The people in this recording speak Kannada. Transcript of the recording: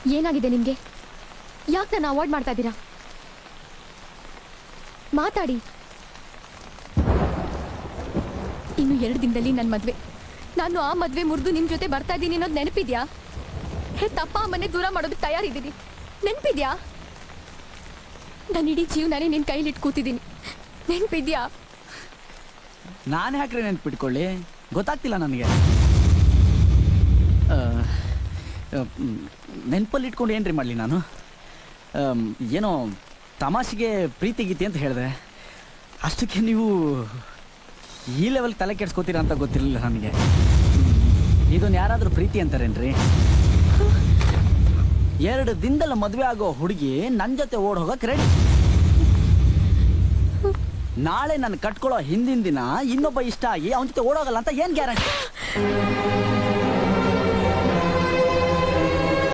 ಏನಾಗಿದೆ ನಿಮ್ಗೆ ಯಾಕೆ ನಾನು ಅವಾಯ್ಡ್ ಮಾಡ್ತಾ ಇದ್ದೀರಾ ಮಾತಾಡಿ ಇನ್ನು ಎರಡು ದಿನದಲ್ಲಿ ನನ್ನ ಮದ್ವೆ ನಾನು ಆ ಮದ್ವೆ ಮುರಿದು ನಿಮ್ ಜೊತೆ ಬರ್ತಾ ಇದ್ದೀನಿ ಅನ್ನೋದು ನೆನಪಿದ್ಯಾ ಹೇ ತಪ್ಪ ಅಮ್ಮನೆ ದೂರ ಮಾಡೋದಕ್ಕೆ ತಯಾರಿದ್ದೀನಿ ನೆನಪಿದ್ಯಾ ನಾನು ಇಡೀ ಜೀವನಾನೇ ನಿನ್ ಕೈಲಿಟ್ಟು ಕೂತಿದ್ದೀನಿ ನೆನಪಿದ್ಯಾ ನಾನು ಯಾಕ್ರೆ ನೆನ್ಪಿಟ್ಕೊಳ್ಳಿ ಗೊತ್ತಾಗ್ತಿಲ್ಲ ನನಗೆ ನೆನಪಲ್ಲಿ ಇಟ್ಕೊಂಡು ಏನ್ರಿ ಮಾಡಲಿ ನಾನು ಆಮ್, ಏನೋ ತಮಾಷೆಗೆ ಪ್ರೀತಿ ಗೀತಿ ಅಂತ ಹೇಳಿದೆ ಅಷ್ಟಕ್ಕೆ ನೀವು ಈ ಲೆವೆಲ್ ತಲೆ ಕೆಡ್ಸ್ಕೋತೀರಾ ಅಂತ ಗೊತ್ತಿರಲಿಲ್ಲ ನನಗೆ ಇದನ್ನ ಯಾರಾದರೂ ಪ್ರೀತಿ ಅಂತಾರೇನ್ರಿ ಎರಡು ದಿನದಲ್ಲಿ ಮದುವೆ ಆಗೋ ಹುಡುಗಿ ನನ್ನ ಜೊತೆ ಓಡ್ ಹೋಗಕ್ಕೆ ರೆಡಿ ನಾಳೆ ನಾನು ಕಟ್ಕೊಳ್ಳೋ ಹಿಂದಿನ ದಿನ ಇನ್ನೊಬ್ಬ ಇಷ್ಟ ಆಗಿ ಅವನ ಜೊತೆ ಓಡೋಗಲ್ಲ ಅಂತ ಏನ್ ಗ್ಯಾರಂಟಿ